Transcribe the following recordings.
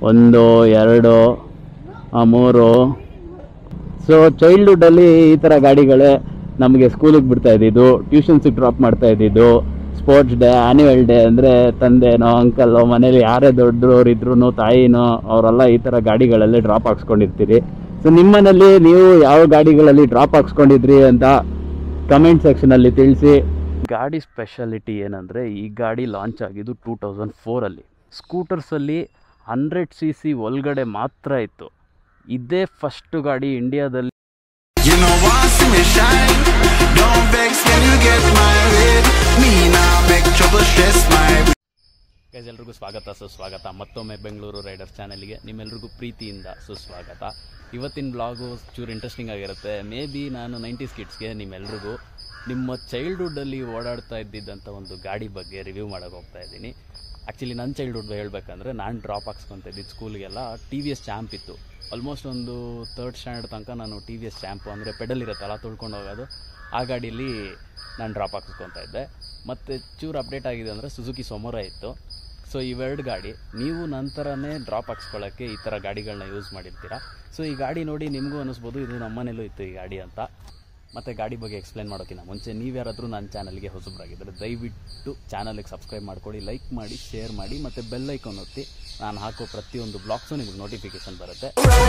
ಒಂದು ಎರಡು ಆ, ಮೂರು ಸೊ ಚೈಲ್ಡ್ಹುಡ್ಡಲ್ಲಿ ಈ ಥರ ಗಾಡಿಗಳೇ ನಮಗೆ ಸ್ಕೂಲಿಗೆ ಬಿಡ್ತಾ ಇದ್ದಿದ್ದು ಟ್ಯೂಷನ್ಸಿಗೆ ಡ್ರಾಪ್ ಮಾಡ್ತಾ ಇದ್ದಿದ್ದು ಸ್ಪೋರ್ಟ್ಸ್ ಡೇ ಆ್ಯನ್ಯುವಲ್ ಡೇ ಅಂದರೆ ತಂದೆನೋ ಅಂಕಲ್ಲೋ ಮನೇಲಿ ಯಾರೇ ದೊಡ್ಡವ್ರು ಇದ್ರೂ ತಾಯಿನೋ ಅವರೆಲ್ಲ ಈ ಥರ ಗಾಡಿಗಳಲ್ಲಿ ಡ್ರಾಪ್ ಹಾಕ್ಸ್ಕೊಂಡಿರ್ತೀರಿ ಸೊ ನಿಮ್ಮನೇಲಿ ನೀವು ಯಾವ ಗಾಡಿಗಳಲ್ಲಿ ಡ್ರಾಪ್ ಹಾಕ್ಸ್ಕೊಂಡಿದ್ರಿ ಅಂತ ಕಮೆಂಟ್ ಸೆಕ್ಷನಲ್ಲಿ ತಿಳಿಸಿ ಗಾಡಿ ಸ್ಪೆಷಾಲಿಟಿ ಏನಂದರೆ ಈ ಗಾಡಿ ಲಾಂಚ್ ಆಗಿದ್ದು ಟೂ ತೌಸಂಡ್ ಫೋರಲ್ಲಿ ಸ್ಕೂಟರ್ಸಲ್ಲಿ ಹಂಡ್ರೆಡ್ ಸಿ ಸಿ ಒಳಗಡೆ ಮಾತ್ರ ಇತ್ತು ಇದೇ ಫಸ್ಟು ಗಾಡಿ ಇಂಡಿಯಾದಲ್ಲಿ You know want see me shine Don't vex when you get my way Me nah make trouble stress my guys ಎಲ್ರಿಗೂ ಸ್ವಾಗತ ಸುಸ್ವಾಗತ ಮತ್ತೊಮ್ಮೆ ಬೆಂಗಳೂರು ರೈಡರ್ಸ್ ಚಾನಲ್ಗೆ ನಿಮ್ಮೆಲ್ರಿಗೂ ಪ್ರೀತಿಯಿಂದ ಸುಸ್ವಾಗತ ಇವತ್ತಿನ ಬ್ಲಾಗು ಚೂರು ಇಂಟ್ರೆಸ್ಟಿಂಗ್ ಆಗಿರುತ್ತೆ ಮೇ ಬಿ ನಾನು ನೈಂಟೀಸ್ ಕಿಡ್ಸ್ಗೆ ನಿಮ್ಮೆಲ್ರಿಗೂ ನಿಮ್ಮ ಚೈಲ್ಡ್ಹುಡ್ಡಲ್ಲಿ ಓಡಾಡ್ತಾ ಇದ್ದಿದ್ದಂಥ ಒಂದು ಗಾಡಿ ಬಗ್ಗೆ ರಿವ್ಯೂ ಮಾಡೋಕೆ ಹೋಗ್ತಾ ಇದ್ದೀನಿ ಆ್ಯಕ್ಚುಲಿ ನನ್ನ ಚೈಲ್ಡ್ಹುಡ್ ಹೇಳ್ಬೇಕಂದ್ರೆ ನಾನು ಡ್ರಾಪ್ ಹಾಕ್ಸ್ಕೊತ ಇದ್ದಿದ್ದು ಸ್ಕೂಲ್ಗೆಲ್ಲ ಟಿ ವಿ ಎಸ್ ಚಾಂಪ್ ಇತ್ತು ಆಲ್ಮೋಸ್ಟ್ ಒಂದು ತರ್ಡ್ ಸ್ಟ್ಯಾಂಡರ್ಡ್ ತನಕ ನಾನು ಟಿ ವಿ ಎಸ್ ಚಾಂಪು ಅಂದರೆ ಪೆಡಲ್ ಇರುತ್ತಲ್ಲ ತುಳ್ಕೊಂಡು ಹೋಗೋದು ಆ ಗಾಡೀಲಿ ನಾನು ಡ್ರಾಪ್ ಹಾಕಿಸ್ಕೊತಾ ಇದ್ದೆ ಮತ್ತು ಚೂರು ಅಪ್ಡೇಟ್ ಆಗಿದೆ ಅಂದರೆ ಸುಜುಕಿ ಸೊಮೊರ ಇತ್ತು ಸೊ ಇವೆರಡು ಗಾಡಿ ನೀವು ನಂತರನೇ ಡ್ರಾಪ್ ಹಾಕ್ಸ್ಕೊಳ್ಳೋಕ್ಕೆ ಈ ಥರ ಗಾಡಿಗಳನ್ನ ಯೂಸ್ ಮಾಡಿರ್ತೀರ ಸೊ ಈ ಗಾಡಿ ನೋಡಿ ನಿಮಗೂ ಅನ್ನಿಸ್ಬೋದು ಇದು ನಮ್ಮನೇಲೂ ಇತ್ತು ಈ ಗಾಡಿ ಅಂತ ಮತ್ತು ಗಾಡಿ ಬಗ್ಗೆ ಎಕ್ಸ್ಪ್ಲೈನ್ ಮಾಡೋಕ್ಕಿಂತ ಮುಂಚೆ ನೀವ್ಯಾರಾದರೂ ನನ್ನ ಚಾನಲ್ಗೆ ಹೊಸಬ್ರಾಗಿದ್ದರೆ ದಯವಿಟ್ಟು ಚಾನಲ್ಗೆ ಸಬ್ಸ್ಕ್ರೈಬ್ ಮಾಡ್ಕೊಳ್ಳಿ ಲೈಕ್ ಮಾಡಿ ಶೇರ್ ಮಾಡಿ ಮತ್ತು ಬೆಲ್ ಐಕಾನ್ ಒತ್ತಿ ನಾನು ಹಾಕೋ ಪ್ರತಿಯೊಂದು ಬ್ಲಾಗ್ಸು ನಿಮಗೆ ನೋಟಿಫಿಕೇಶನ್ ಬರುತ್ತೆ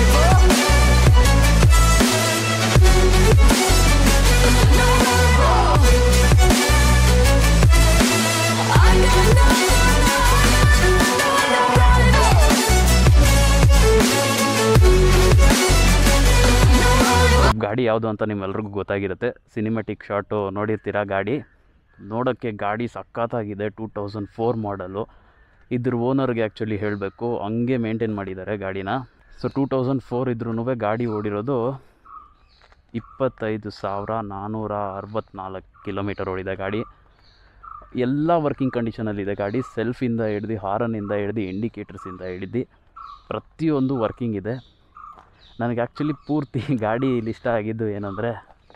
ಗಾಡಿ ಯಾವುದು ಅಂತ ನಿಮ್ಮೆಲ್ರಿಗೂ ಗೊತ್ತಾಗಿರುತ್ತೆ ಸಿನಿಮ್ಯಾಟಿಕ್ ಶಾಟು ನೋಡಿರ್ತೀರ ಗಾಡಿ ನೋಡೋಕ್ಕೆ ಗಾಡಿ ಸಖತ್ತಾಗಿದೆ ಟೂ ತೌಸಂಡ್ ಫೋರ್ ಮಾಡಲು ಇದ್ರ ಓನರ್ಗೆ ಆ್ಯಕ್ಚುಲಿ ಹೇಳಬೇಕು ಹಂಗೆ ಮೇಂಟೈನ್ ಮಾಡಿದ್ದಾರೆ ಗಾಡಿನ ಸೊ ಟೂ ತೌಸಂಡ್ ಫೋರ್ ಇದ್ರೂ ಗಾಡಿ ಓಡಿರೋದು ಇಪ್ಪತ್ತೈದು ಸಾವಿರ ನಾನ್ನೂರ ಅರವತ್ತ್ನಾಲ್ಕು ಕಿಲೋಮೀಟರ್ ಓಡಿದೆ ಗಾಡಿ ಎಲ್ಲ ವರ್ಕಿಂಗ್ ಕಂಡೀಷನಲ್ಲಿದೆ ಗಾಡಿ ಸೆಲ್ಫಿಂದ ಹಿಡ್ದು ಹಾರನಿಂದ ಹಿಡ್ದು ಇಂಡಿಕೇಟರ್ಸಿಂದ ಹಿಡ್ದು ಪ್ರತಿಯೊಂದು ವರ್ಕಿಂಗ್ ಇದೆ ನನಗೆ ಆ್ಯಕ್ಚುಲಿ ಪೂರ್ತಿ ಗಾಡಿ ಇಲ್ಲಿ ಇಷ್ಟ ಆಗಿದ್ದು ಏನಂದರೆ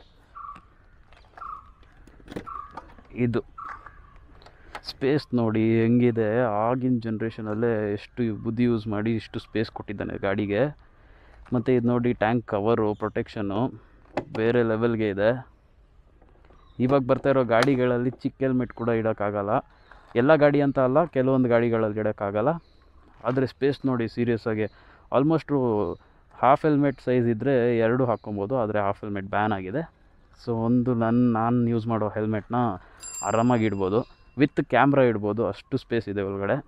ಇದು ಸ್ಪೇಸ್ ನೋಡಿ ಹೆಂಗಿದೆ ಆಗಿನ ಜನ್ರೇಷನಲ್ಲೇ ಎಷ್ಟು ಬುದ್ಧಿ ಯೂಸ್ ಮಾಡಿ ಇಷ್ಟು ಸ್ಪೇಸ್ ಕೊಟ್ಟಿದ್ದಾನೆ ಗಾಡಿಗೆ ಮತ್ತು ಇದು ನೋಡಿ ಟ್ಯಾಂಕ್ ಕವರು ಪ್ರೊಟೆಕ್ಷನ್ನು ಬೇರೆ ಲೆವೆಲ್ಗೆ ಇದೆ ಇವಾಗ ಬರ್ತಾ ಇರೋ ಗಾಡಿಗಳಲ್ಲಿ ಚಿಕ್ಕ ಹೆಲ್ಮೆಟ್ ಕೂಡ ಇಡೋಕ್ಕಾಗಲ್ಲ ಎಲ್ಲ ಗಾಡಿ ಅಂತ ಅಲ್ಲ ಕೆಲವೊಂದು ಗಾಡಿಗಳಲ್ಲಿ ಇಡೋಕ್ಕಾಗಲ್ಲ ಆದರೆ ಸ್ಪೇಸ್ ನೋಡಿ ಸೀರಿಯಸ್ ಆಗಿ ಆಲ್ಮೋಸ್ಟು ಹಾಫ್ ಹೆಲ್ಮೆಟ್ ಸೈಜ್ ಇದ್ದರೆ ಎರಡು ಹಾಕ್ಕೊಬೋದು ಆದರೆ ಹಾಫ್ ಹೆಲ್ಮೆಟ್ ಬ್ಯಾನ್ ಆಗಿದೆ ಸೊ ಒಂದು ನನ್ನ ನಾನು ಯೂಸ್ ಮಾಡೋ ಹೆಲ್ಮೆಟ್ನ ಆರಾಮಾಗಿ ಇಡ್ಬೋದು ವಿತ್ ಕ್ಯಾಮ್ರಾ ಇಡ್ಬೋದು ಅಷ್ಟು ಸ್ಪೇಸ್ ಇದೆ ಒಳಗಡೆ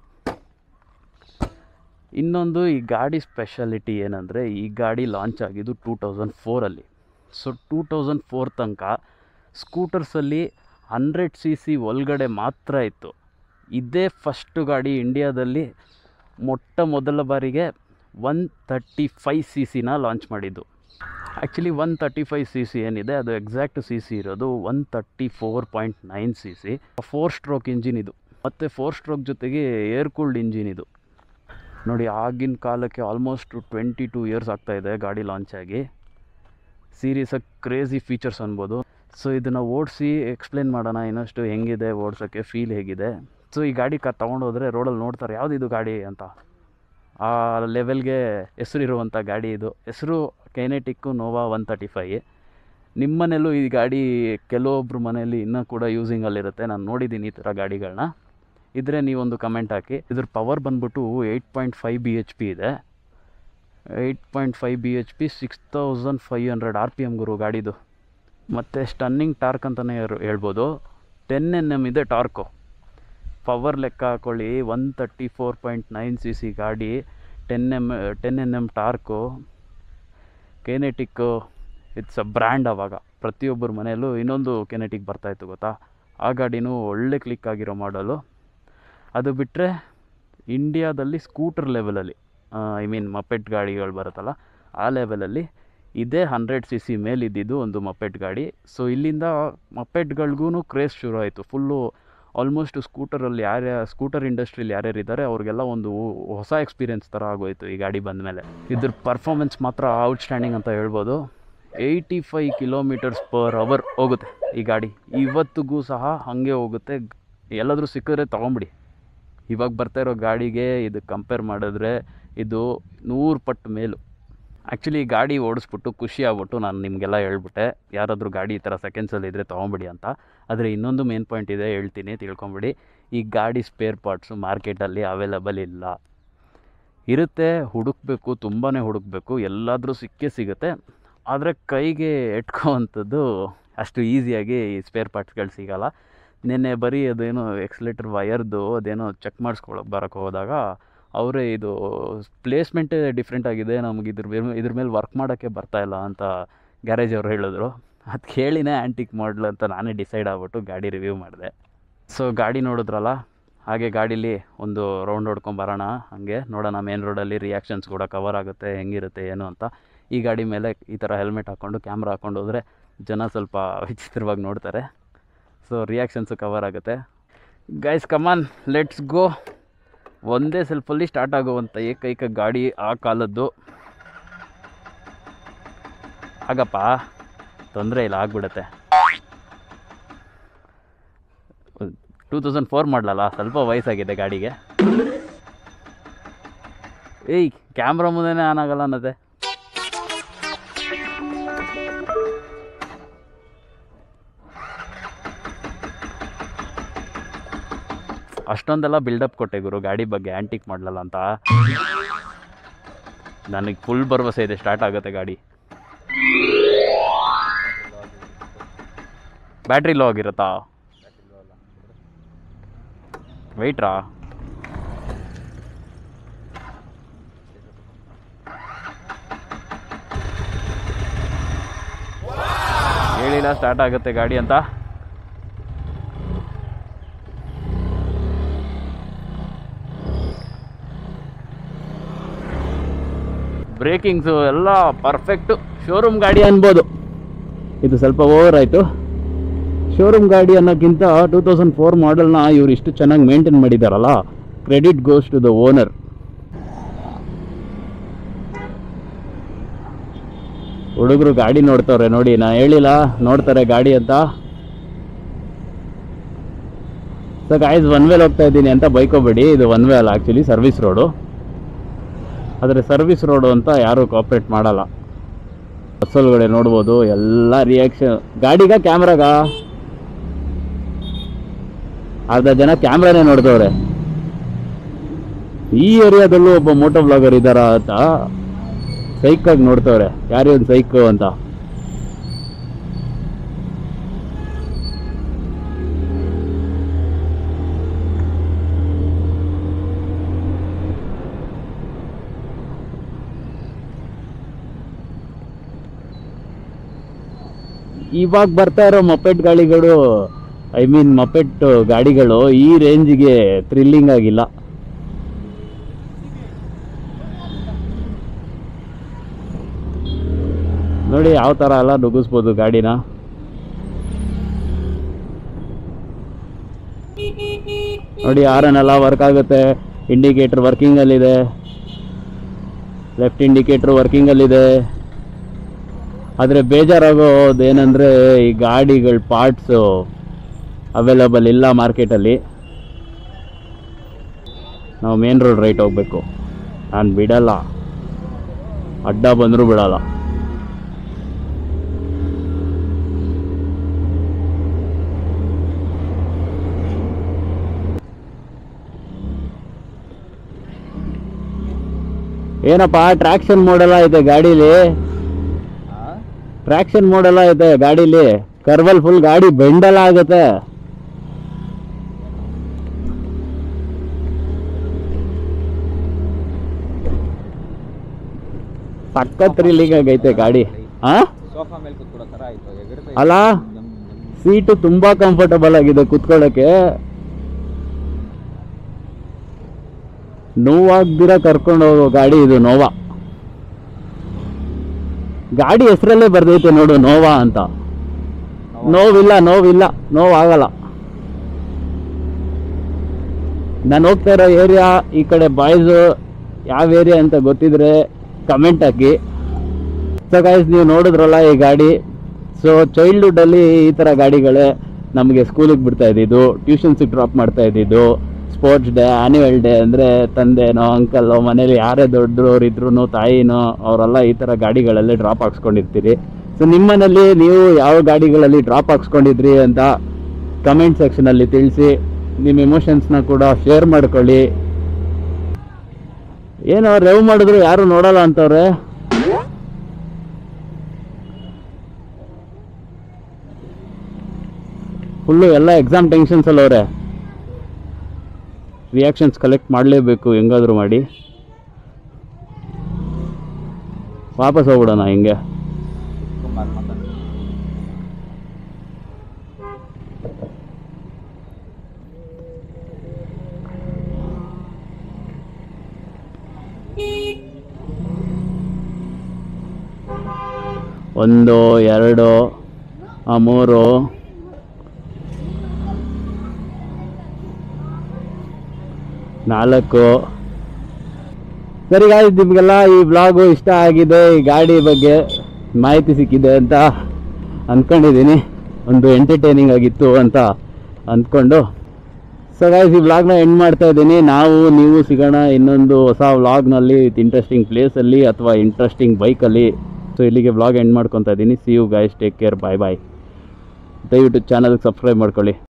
ಇನ್ನೊಂದು ಈ ಗಾಡಿ ಸ್ಪೆಷಾಲಿಟಿ ಏನಂದರೆ ಈ ಗಾಡಿ ಲಾಂಚ್ ಆಗಿದ್ದು ಟೂ ತೌಸಂಡ್ ಫೋರಲ್ಲಿ ಸೊ ಟೂ ತೌಸಂಡ್ ಫೋರ್ ತನಕ ಸ್ಕೂಟರ್ಸಲ್ಲಿ ಹಂಡ್ರೆಡ್ ಸಿ ಸಿ ಒಳಗಡೆ ಮಾತ್ರ ಇತ್ತು ಇದೇ ಫಸ್ಟು ಗಾಡಿ ಇಂಡಿಯಾದಲ್ಲಿ ಮೊಟ್ಟ ಮೊದಲ ಬಾರಿಗೆ ಒನ್ ತರ್ಟಿ ಫೈ ಸಿ ಸಿನ ಲಾಂಚ್ ಮಾಡಿದ್ದು actually one thirty five C C ಏನಿದೆ ಅದು ಎಕ್ಸಾಕ್ಟ್ ಸಿ ಸಿ ಇರೋದು one thirty four point nine C C four stroke engine ಇದು ಮತ್ತು ಫೋರ್ ಸ್ಟ್ರೋಕ್ ಜೊತೆಗೆ ಏರ್ ಕೂಲ್ಡ್ ಇಂಜಿನ್ ಇದು ನೋಡಿ ಆಗಿನ ಕಾಲಕ್ಕೆ ಆಲ್ಮೋಸ್ಟ್ ಟ್ವೆಂಟಿ ಟೂ ಇಯರ್ಸ್ ಆಗ್ತಾಯಿದೆ ಗಾಡಿ ಲಾಂಚ್ ಆಗಿ ಸೀರಿಯಸಾಗಿ ಕ್ರೇಜಿ ಫೀಚರ್ಸ್ ಅನ್ಬೋದು ಸೊ ಇದನ್ನು ಓಡಿಸಿ ಎಕ್ಸ್ಪ್ಲೇನ್ ಮಾಡೋಣ ಇನ್ನಷ್ಟು ಹೆಂಗಿದೆ ಓಡ್ಸೋಕ್ಕೆ ಫೀಲ್ ಹೇಗಿದೆ ಸೊ ಈ ಗಾಡಿ ಕ ತೊಗೊಂಡೋದ್ರೆ ರೋಡಲ್ಲಿ ನೋಡ್ತಾರೆ ಯಾವುದಿದು ಗಾಡಿ ಅಂತ ಆ ಲೆವೆಲ್ಗೆ ಹೆಸರಿರುವಂಥ ಗಾಡಿ ಇದು ಹೆಸರು Kinetic Nova one thirty five ನಿಮ್ಮನೇಲೂ ಈ ಗಾಡಿ ಕೆಲವೊಬ್ರು ಮನೆಯಲ್ಲಿ ಇನ್ನೂ ಕೂಡ ಯೂಸಿಂಗಲ್ಲಿರುತ್ತೆ ನಾನು ನೋಡಿದ್ದೀನಿ ಈ ಥರ ಗಾಡಿಗಳನ್ನ ಇದ್ರೆ ನೀವೊಂದು ಕಮೆಂಟ್ ಹಾಕಿ ಇದ್ರ ಪವರ್ ಬಂದ್ಬಿಟ್ಟು eight point five B H P ಇದೆ eight point five B H P six thousand five hundred R P M ಗುರು ಗಾಡಿದು ಮತ್ತು ಸ್ಟನ್ನಿಂಗ್ ಟಾರ್ಕ್ ಅಂತಲೇ ಹೇಳ್ಬೋದು ಟೆನ್ ಎನ್ ಎಮ್ ಇದೆ ಟಾರ್ಕು ಪವರ್ ಲೆಕ್ಕ ಹಾಕೊಳ್ಳಿ one thirty four point nine C C ಗಾಡಿ ten M ten N M torque Kinetic it's a brand ಅವಾಗ ಪ್ರತಿಯೊಬ್ಬರ ಮನೆಯಲ್ಲೂ ಇನ್ನೊಂದು ಕೆನೆಟಿಕ್ ಬರ್ತಾಯಿತ್ತು ಗೊತ್ತಾ ಆ ಗಾಡಿನೂ ಒಳ್ಳೆ ಕ್ಲಿಕ್ ಆಗಿರೋ ಮಾಡಲು ಅದು ಬಿಟ್ಟರೆ ಇಂಡಿಯಾದಲ್ಲಿ ಸ್ಕೂಟರ್ ಲೆವೆಲಲ್ಲಿ ಐ ಮೀನ್ ಮಪೆಟ್ ಗಾಡಿಗಳು ಬರುತ್ತಲ್ಲ ಆ ಲೆವೆಲಲ್ಲಿ ಇದೇ ಹಂಡ್ರೆಡ್ ಸಿ ಸಿ ಮೇಲಿದ್ದಿದ್ದು ಒಂದು ಮಪೆಟ್ ಗಾಡಿ ಸೊ ಇಲ್ಲಿಂದ ಮಪೆಟ್ಗಳಿಗೂ ಕ್ರೇಜ್ ಶುರು ಆಯಿತು ಫುಲ್ಲು ಆಲ್ಮೋಸ್ಟ್ ಸ್ಕೂಟರಲ್ಲಿ ಯಾರ್ಯಾರು ಸ್ಕೂಟರ್ ಇಂಡಸ್ಟ್ರಿಲಿ ಯಾರ್ಯಾರು ಇದ್ದಾರೆ ಅವ್ರಿಗೆಲ್ಲ ಒಂದು ಹೊಸ ಎಕ್ಸ್ಪೀರಿಯನ್ಸ್ ಥರ ಆಗೋಯ್ತು ಈ ಗಾಡಿ ಬಂದ ಮೇಲೆ ಇದ್ರ ಪರ್ಫಾಮೆನ್ಸ್ ಮಾತ್ರ ಔಟ್ಸ್ಟ್ಯಾಂಡಿಂಗ್ ಅಂತ ಹೇಳ್ಬೋದು eighty five kilometres per hour ಹೋಗುತ್ತೆ ಈ ಗಾಡಿ ಇವತ್ತಿಗೂ ಸಹ ಹಾಗೆ ಹೋಗುತ್ತೆ ಎಲ್ಲಾದರೂ ಸಿಕ್ಕಿದ್ರೆ ತೊಗೊಂಬಿಡಿ ಇವಾಗ ಬರ್ತಾ ಇರೋ ಗಾಡಿಗೆ ಇದು ಕಂಪೇರ್ ಮಾಡಿದ್ರೆ ಇದು ನೂರು ಪಟ್ಟು ಮೇಲು ಆ್ಯಕ್ಚುಲಿ ಗಾಡಿ ಓಡಿಸ್ಬಿಟ್ಟು ಖುಷಿ ಆಗ್ಬಿಟ್ಟು ನಾನು ನಿಮಗೆಲ್ಲ ಹೇಳ್ಬಿಟ್ಟೆ ಯಾರಾದರೂ ಗಾಡಿ ಈ ಥರ ಸೆಕೆಂಡ್ಸಲ್ಲಿ ಇದ್ದರೆ ತೊಗೊಂಬಿಡಿ ಅಂತ ಆದರೆ ಇನ್ನೊಂದು ಮೇನ್ ಪಾಯಿಂಟ್ ಇದೆ ಹೇಳ್ತೀನಿ ತಿಳ್ಕೊಂಬಿಡಿ ಈ ಗಾಡಿ ಸ್ಪೇರ್ ಪಾರ್ಟ್ಸು ಮಾರ್ಕೆಟಲ್ಲಿ ಅವೈಲಬಲ್ ಇಲ್ಲ ಇರುತ್ತೆ ಹುಡುಕ್ಬೇಕು ತುಂಬಾ ಹುಡುಕ್ಬೇಕು ಎಲ್ಲಾದರೂ ಸಿಕ್ಕೇ ಸಿಗುತ್ತೆ ಆದರೆ ಕೈಗೆ ಎಟ್ಕೋವಂಥದ್ದು ಅಷ್ಟು ಈಸಿಯಾಗಿ ಈ ಸ್ಪೇರ್ ಪಾರ್ಟ್ಸ್ಗಳು ಸಿಗಲ್ಲ ನಿನ್ನೆ ಬರೀ ಅದೇನೋ ಎಕ್ಸ್ಲೇಟರ್ ವಯರ್ದು ಅದೇನೋ ಚೆಕ್ ಮಾಡಿಸ್ಕೊಳಕ್ಕೆ ಬರೋಕ್ಕೆ ಹೋದಾಗ ಅವರೇ ಇದು ಪ್ಲೇಸ್ಮೆಂಟೇ ಡಿಫ್ರೆಂಟ್ ಆಗಿದೆ ನಮಗೆ ಇದ್ರ ಮೇಲೆ ಇದ್ರ ಮೇಲೆ ವರ್ಕ್ ಮಾಡೋಕ್ಕೆ ಬರ್ತಾ ಇಲ್ಲ ಅಂತ ಗ್ಯಾರೇಜ್ ಅವ್ರು ಹೇಳಿದ್ರು ಅದು ಕೇಳಿನೇ ಆ್ಯಂಟಿಕ್ ಮಾಡಲ್ ಅಂತ ನಾನೇ ಡಿಸೈಡ್ ಆಗ್ಬಿಟ್ಟು ಗಾಡಿ ರಿವ್ಯೂ ಮಾಡಿದೆ ಸೊ ಗಾಡಿ ನೋಡಿದ್ರಲ್ಲ ಹಾಗೆ ಗಾಡೀಲಿ ಒಂದು ರೌಂಡ್ ಹೊಡ್ಕೊಂಬರೋಣ ಹಾಗೆ ನೋಡೋಣ ಮೇನ್ ರೋಡಲ್ಲಿ ರಿಯಾಕ್ಷನ್ಸ್ ಕೂಡ ಕವರ್ ಆಗುತ್ತೆ ಹೆಂಗಿರುತ್ತೆ ಏನು ಅಂತ ಈ ಗಾಡಿ ಮೇಲೆ ಈ ಥರ ಹೆಲ್ಮೆಟ್ ಹಾಕ್ಕೊಂಡು ಕ್ಯಾಮ್ರಾ ಹಾಕ್ಕೊಂಡು ಹೋದರೆ ಜನ ಸ್ವಲ್ಪ ವಿಚಿತ್ರವಾಗಿ ನೋಡ್ತಾರೆ ಸೊ ರಿಯಾಕ್ಷನ್ಸು ಕವರ್ ಆಗುತ್ತೆ ಗೈಸ್ ಕಮಾನ್ ಲೆಟ್ಸ್ ಗೋ ಒಂದೇ ಸೆಲ್ಫಲ್ಲಿ ಸ್ಟಾರ್ಟ್ ಆಗುವಂಥ ಏಕೈಕ ಗಾಡಿ ಆ ಕಾಲದ್ದು ಆಗಪ್ಪ ತೊಂದರೆ ಇಲ್ಲ ಆಗ್ಬಿಡುತ್ತೆ ಟೂ ತೌಸಂಡ್ ಫೋರ್ ಮಾಡಲಲ್ಲ ಸ್ವಲ್ಪ ವಯಸ್ಸಾಗಿದೆ ಗಾಡಿಗೆ ಏಯ್ ಕ್ಯಾಮ್ರಾ ಮುಂದೆನೇ ಆನ್ ಆಗಲ್ಲ ಅನ್ನತ್ತೆ ಅಷ್ಟೊಂದೆಲ್ಲ ಬಿಲ್ಡಪ್ ಕೊಟ್ಟೆ ಗುರು ಗಾಡಿ ಬಗ್ಗೆ ಆ್ಯಂಟಿಕ್ ಮಾಡಲಲ್ಲ ಅಂತ ನನಗೆ ಫುಲ್ ಭರವಸೆ ಇದೆ ಸ್ಟಾರ್ಟ್ ಆಗುತ್ತೆ ಗಾಡಿ ಬ್ಯಾಟ್ರಿ ಲೋ ಆಗಿರುತ್ತಾ ವೆಯ್ಟ್ರಾ ಹೇಳಿಲ್ಲ ಸ್ಟಾರ್ಟ್ ಆಗುತ್ತೆ ಗಾಡಿ ಅಂತ ಬ್ರೇಕಿಂಗ್ಸು ಎಲ್ಲ ಪರ್ಫೆಕ್ಟು ಶೋರೂಮ್ ಗಾಡಿ ಅನ್ಬೋದು ಇದು ಸ್ವಲ್ಪ ಓವರ್ ಆಯಿತು ಶೋರೂಮ್ ಗಾಡಿ ಅನ್ನೋಕ್ಕಿಂತ ಟೂ ತೌಸಂಡ್ ಫೋರ್ ಮಾಡಲ್ನ ಇವ್ರು ಇಷ್ಟು ಚೆನ್ನಾಗಿ ಮೇಂಟೈನ್ ಮಾಡಿದಾರಲ್ಲ credit goes to the owner ಹುಡುಗರು ಗಾಡಿ ನೋಡ್ತವ್ರೆ ನೋಡಿ ನಾ ಹೇಳಿಲ್ಲ ನೋಡ್ತಾರೆ ಗಾಡಿ ಅಂತ ಸೊ ಗಾಯ್ಸ್ ಒನ್ ವೇಲ್ ಹೋಗ್ತಾ ಇದ್ದೀನಿ ಅಂತ ಬೈಕೋಬೇಡಿ ಇದು ಒನ್ ವೇ ಅಲ್ಲ ಆ್ಯಕ್ಚುಲಿ ಸರ್ವಿಸ್ ರೋಡು ಆದರೆ ಸರ್ವಿಸ್ ರೋಡು ಅಂತ ಯಾರೂ ಕಾಪ್ರೇಟ್ ಮಾಡಲ್ಲ ಬಸ್ ಒಳಗಡೆ ನೋಡ್ಬೋದು ಎಲ್ಲ ರಿಯಾಕ್ಷನ್ ಗಾಡಿಗ ಕ್ಯಾಮ್ರಾಗ ಅರ್ಧ ಜನ ಕ್ಯಾಮ್ರಾನೇ ನೋಡ್ತವ್ರೆ ಈ ಏರಿಯಾದಲ್ಲೂ ಒಬ್ಬ ಮೋಟೋ ಬ್ಲಾಗರ್ ಇದ್ದಾರ ಅಂತ ಸೈಕಾಗಿ ನೋಡ್ತವ್ರೆ ಯಾರೇ ಒಂದು ಸೈಕು ಅಂತ ಇವಾಗ ಬರ್ತಾ ಇರೋ ಮಪೆಟ್ ಗಾಡಿಗಳು ಐ ಮೀನ್ ಮಪೆಟ್ ಗಾಡಿಗಳು ಈ ರೇಂಜಿಗೆ ಥ್ರಿಲ್ಲಿಂಗ್ ಆಗಿಲ್ಲ ನೋಡಿ ಯಾವ ಥರ ಎಲ್ಲ ನುಗ್ಗಿಸ್ಬೋದು ಗಾಡಿನ ನೋಡಿ ಆರನೆಲ್ಲ ವರ್ಕ್ ಆಗುತ್ತೆ ಇಂಡಿಕೇಟರ್ ವರ್ಕಿಂಗಲ್ಲಿದೆ ಲೆಫ್ಟ್ ಇಂಡಿಕೇಟರ್ ವರ್ಕಿಂಗಲ್ಲಿದೆ ಆದರೆ ಬೇಜಾರಾಗೋದು ಏನಂದರೆ ಈ ಗಾಡಿಗಳ ಪಾರ್ಟ್ಸು ಅವೈಲಬಲ್ ಇಲ್ಲ ಮಾರ್ಕೆಟಲ್ಲಿ ನಾವು ಮೇನ್ ರೋಡ್ ರೈಟ್ ಹೋಗಬೇಕು ನಾನು ಬಿಡಲ್ಲ ಅಡ್ಡ ಬಂದರೂ ಬಿಡಲ್ಲ ಏನಪ್ಪ ಟ್ರ್ಯಾಕ್ಷನ್ ಮೋಡೆಲ್ಲ ಇದೆ ಗಾಡೀಲಿ ಟ್ರ್ಯಾಕ್ಷನ್ ಮೋಡೆಲ್ಲ ಐತೆ ಗಾಡೀಲಿ ಕರ್ವಲ್ ಫುಲ್ ಗಾಡಿ ಬೆಂಡೆಲ್ಲ ಆಗುತ್ತೆ ಸಖತ್ ಥ್ರಿಲ್ಲಿಂಗ್ ಆಗೈತೆ ಗಾಡಿ ಆ ಸೋಫಾ ಮೇಲೆ ಕೂತ್ಕೊಳ್ಳೋ ತರ ಆಯ್ತು ಎಗರ್ತಾ ಅಲ್ಲ ಸೀಟು ತುಂಬಾ ಕಂಫರ್ಟಬಲ್ ಆಗಿದೆ ಕುತ್ಕೊಳ್ಳೋಕೆ ನೋವಾಗ್ದಿರ ಕರ್ಕೊಂಡು ಹೋಗೋ ಗಾಡಿ ಇದು ನೋವಾ ಗಾಡಿ ಹೆಸರಲ್ಲೇ ಬರ್ದೈತೆ ನೋಡು ನೋವಾ ಅಂತ ನೋವಿಲ್ಲ ನೋವಿಲ್ಲ ನೋವಾಗಲ್ಲ ನಾನು ಹೋಗ್ತಾ ಇರೋ ಏರಿಯಾ ಈ ಕಡೆ ಬಾಯ್ಸು ಯಾವ ಏರಿಯಾ ಅಂತ ಗೊತ್ತಿದ್ರೆ ಕಮೆಂಟ್ ಹಾಕಿ ಸೊ ಗೈಸ್ ನೀವು ನೋಡಿದ್ರಲ್ಲ ಈ ಗಾಡಿ ಸೊ ಚೈಲ್ಡ್ಹುಡ್ಡಲ್ಲಿ ಈ ಥರ ಗಾಡಿಗಳೇ ನಮಗೆ ಸ್ಕೂಲಿಗೆ ಬಿಡ್ತಾ ಇದ್ದಿದ್ದು ಟ್ಯೂಷನ್ಸಿಗೆ ಡ್ರಾಪ್ ಮಾಡ್ತಾ ಇದ್ದಿದ್ದು ಸ್ಪೋರ್ಟ್ಸ್ ಡೇ ಆ್ಯನ್ಯುವಲ್ ಡೇ ಅಂದರೆ ತಂದೆನೋ ಅಂಕಲ್ಲೋ ಮನೇಲಿ ಯಾರೇ ದೊಡ್ಡವ್ರು ಇದ್ರೂ ತಾಯಿನೋ ಅವರೆಲ್ಲ ಈ ಥರ ಗಾಡಿಗಳಲ್ಲಿ ಡ್ರಾಪ್ ಹಾಕ್ಸ್ಕೊಂಡಿರ್ತೀರಿ ಸೊ ನಿಮ್ಮನೇಲಿ ನೀವು ಯಾವ ಗಾಡಿಗಳಲ್ಲಿ ಡ್ರಾಪ್ ಹಾಕ್ಸ್ಕೊಂಡಿದ್ರಿ ಅಂತ ಕಮೆಂಟ್ ಸೆಕ್ಷನಲ್ಲಿ ತಿಳಿಸಿ ನಿಮ್ಮ ಎಮೋಷನ್ಸ್ನ ಕೂಡ ಶೇರ್ ಮಾಡ್ಕೊಳ್ಳಿ ಏನೋ ರೆವ್ ಮಾಡಿದ್ರು ಯಾರು ನೋಡಲ್ಲ ಅಂತವ್ರೆ ಫುಲ್ಲು ಎಲ್ಲ ಎಕ್ಸಾಮ್ ಟೆನ್ಷನ್ಸಲ್ಲಿ ಅವ್ರೆ ರಿಯಾಕ್ಷನ್ಸ್ ಕಲೆಕ್ಟ್ ಮಾಡಲೇಬೇಕು ಹೆಂಗಾದರೂ ಮಾಡಿ ವಾಪಸ್ ಹೋಗ್ಬಿಡೋಣ ಹಿಂಗೆ ಕುಮಾರ್ ಮಾತಾಡಿ ಒಂದು ಎರಡು ಆ, ಮೂರು ನಾಲ್ಕು ಸರಿ ಗಾಯ್ಸ್ ನಿಮಗೆಲ್ಲ ಈ ಬ್ಲಾಗು ಇಷ್ಟ ಆಗಿದೆ ಈ ಗಾಡಿ ಬಗ್ಗೆ ಮಾಹಿತಿ ಸಿಕ್ಕಿದೆ ಅಂತ ಅಂದ್ಕೊಂಡಿದ್ದೀನಿ ಒಂದು ಎಂಟರ್ಟೈನಿಂಗ್ ಆಗಿತ್ತು ಅಂತ ಅಂದ್ಕೊಂಡು ಸೊ ಗಾಯ್ಸ್ ಈ ವ್ಲಾಗ್ನ ಎಂಡ್ ಮಾಡ್ತಾ ಇದ್ದೀನಿ ನಾವು ನೀವು ಸಿಗೋಣ ಇನ್ನೊಂದು ಹೊಸ ವ್ಲಾಗ್ನಲ್ಲಿ ವಿತ್ ಇಂಟ್ರೆಸ್ಟಿಂಗ್ ಪ್ಲೇಸಲ್ಲಿ ಅಥವಾ ಇಂಟ್ರೆಸ್ಟಿಂಗ್ ಬೈಕಲ್ಲಿ ಸೊ ಇಲ್ಲಿಗೆ ವ್ಲಾಗ್ ಎಂಡ್ ಮಾಡ್ಕೊತಾ ಇದ್ದೀನಿ see you guys take care bye bye ದಯವಿಟ್ಟು ಚಾನಲ್ಗೆ ಸಬ್ಸ್ಕ್ರೈಬ್ ಮಾಡ್ಕೊಳ್ಳಿ